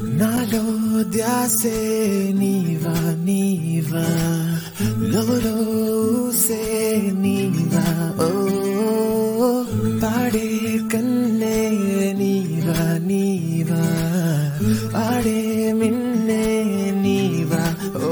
నాలో ధ్యాసే నీవా నీవా లోలో ఊసే నీవా ఓ పాడే కన్నే నీవా నీవా ఆడే మిన్నే నీవా ఓ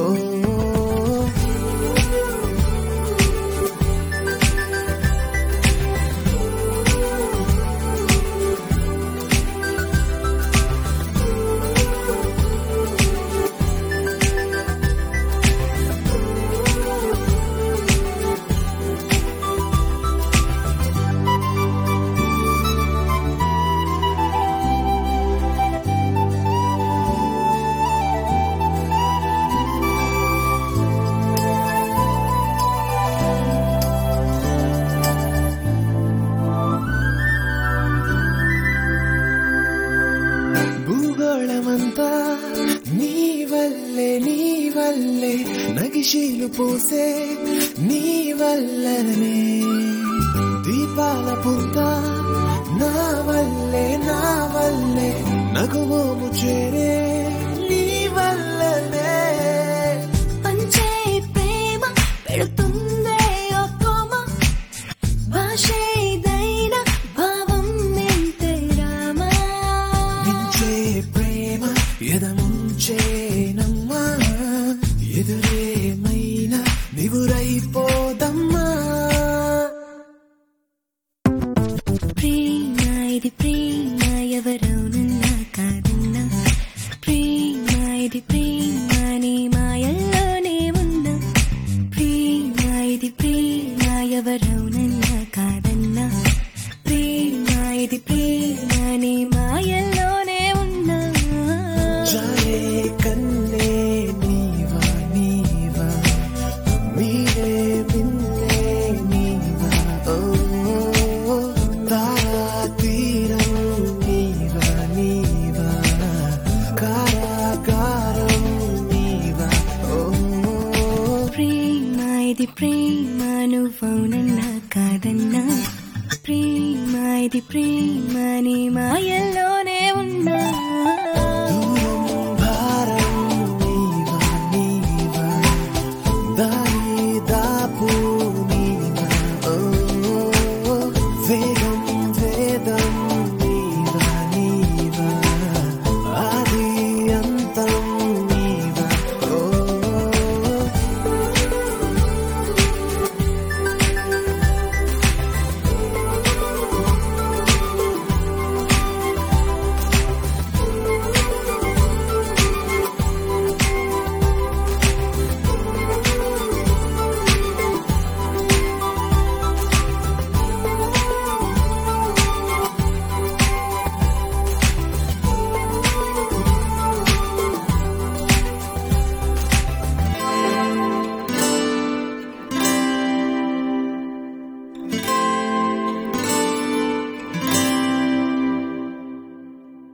భూగోళమంతా నీ వల్లే నీ వల్లే నగిశీలు పూసే నీ వల్లనే దీపాల పుంత నా వల్లే నా వల్లే నగుమోము చేరే నీ వల్లనే పంచే ప్రేమ పెడుతుందే ఓ కోమ భాషేదైనా భావం నింతే రామా మించే ప్రేమ ఎదముంచేనమ్మా ఎదురేమైనా నివురైపోదమ్మా ప్రేమ ఇది ప్రేమ ఎవరవునన్నా కాదన్నా ప్రేమ ఇది ప్రేమ నీ మాయల్లోనే ఉన్నా ప్రేమ ఇది ప్రేమ ఎవరవునన్నా కాదన్నా ప్రేమ ఇది ప్రేమ నీ మాయల్లోనే ఉన్నా జాలే కన్నే నీవా నీవా మీరే మిన్నే నీవా ఓ తారా తీరం నీవా నీవా కారాగారం నీవా ఓ ప్రేమ ఇది ప్రేమ నువ్వవునన్నా కాదన్నా ప్రేమ ఇది ప్రేమ నీ మాయ